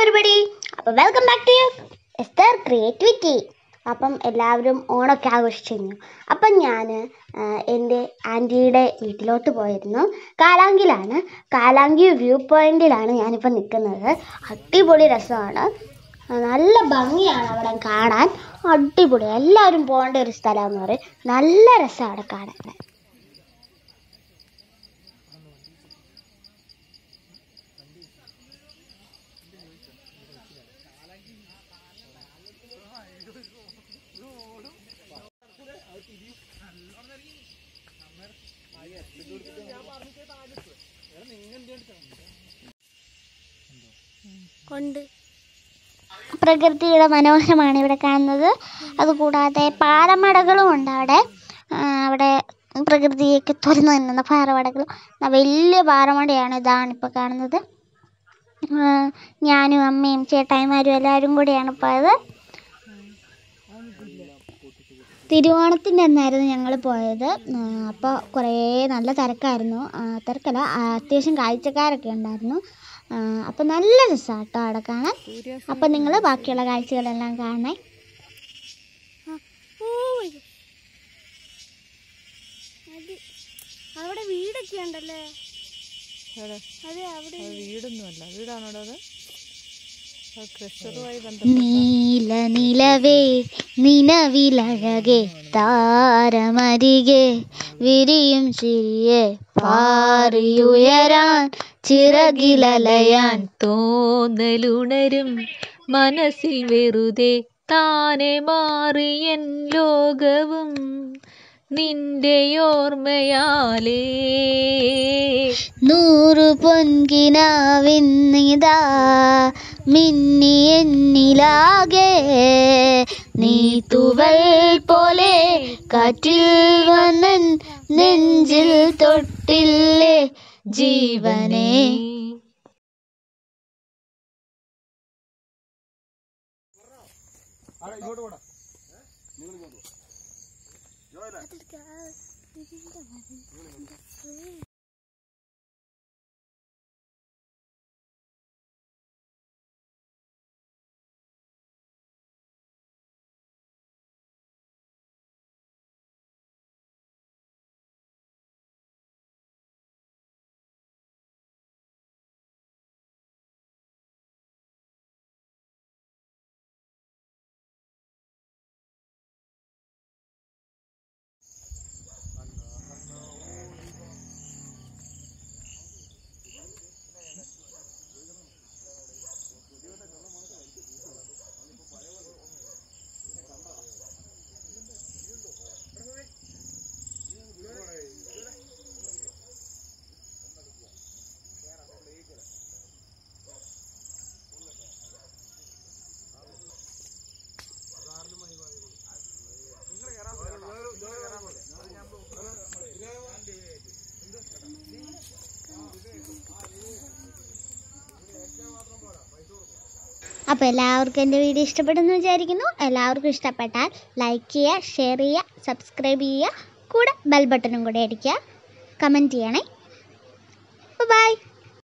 Everybody അപ്പോൾ welcome back to Esther creativity അപ്പം എല്ലാവരും ഓണമൊക്കെ ആഘോഷിച്ചു കഴിഞ്ഞു അപ്പം ഞാൻ എൻ്റെ ആൻറ്റിയുടെ വീട്ടിലോട്ട് പോയിരുന്നു കാലാങ്കിലാണ് കാലാങ്കി വ്യൂ പോയിന്റിലാണ് ഞാനിപ്പോൾ നിൽക്കുന്നത് അടിപൊളി രസമാണ് നല്ല ഭംഗിയാണ് അവിടെ കാണാൻ അടിപൊളി എല്ലാവരും പോകേണ്ട ഒരു സ്ഥലമെന്ന് പറയും നല്ല രസമാണ് അവിടെ കാണാൻ കൊണ്ട് പ്രകൃതിയുടെ മനോഹരമാണ് ഇവിടെ കാണുന്നത് അതുകൂടാതെ പാറമടകളും ഉണ്ട് അവിടെ ആ, അവിടെ പ്രകൃതിയൊക്കെ തുറന്നു നിന്നുന്ന പാറമടകളും ആ, വലിയ പാറമടയാണ് ഇതാണ് ഇപ്പോൾ കാണുന്നത് ആ, ഞാനും അമ്മയും ചേട്ടായിമാരും എല്ലാവരും കൂടിയാണ് പോയത് തിരുവോണത്തിൻ്റെ അന്നായിരുന്നു ഞങ്ങൾ പോയത് അപ്പോൾ കുറേ നല്ല തിരക്കായിരുന്നു ആ, തിരക്കല്ല ആ, അത്യാവശ്യം കാഴ്ചക്കാരൊക്കെ ഉണ്ടായിരുന്നു അപ്പോൾ നല്ല രസമാണ് കേട്ടോ അവിടെ കാണാൻ അപ്പം നിങ്ങൾ ബാക്കിയുള്ള കാഴ്ചകളെല്ലാം കാണണേ അത് അവിടെ വീടൊക്കെ ഉണ്ടല്ലേ എവിടെ? അതെ അവിടെ അത് വീടൊന്നുമല്ല വീടാണോടോ അത് അത് ക്രഷറുമായി ബന്ധപ്പെട്ട നീല നിലവേ നിലവിലഴകെ താരമരികെ വിരിയും ചിരിയെ പാറിയുയരാൻ ചിറകിലലയാൻ തോന്നലുണരും മനസ്സിൽ വെറുതെ താനെ മാറിയൻ ലോകവും നിന്റെ ഓർമ്മയാലേ നൂറു പൊൻകിനാവിന്നിതാ മിന്നി എന്നിലാകെ നീ തുവൽ പോലെ കാറ്റിൽ വന്നൻ നെഞ്ചിൽ തൊട്ടില്ലേ ജീവനെ അപ്പോൾ എല്ലാവർക്കും എൻ്റെ വീഡിയോ ഇഷ്ടപ്പെടുന്നു വിചാരിക്കുന്നു എല്ലാവർക്കും ഇഷ്ടപ്പെട്ടാൽ ലൈക്ക് ചെയ്യുക ഷെയർ ചെയ്യുക സബ്സ്ക്രൈബ് ചെയ്യുക കൂടെ ബെൽ ബട്ടണും കൂടെ അടിക്കുക കമൻറ്റ് ചെയ്യണേ ബൈ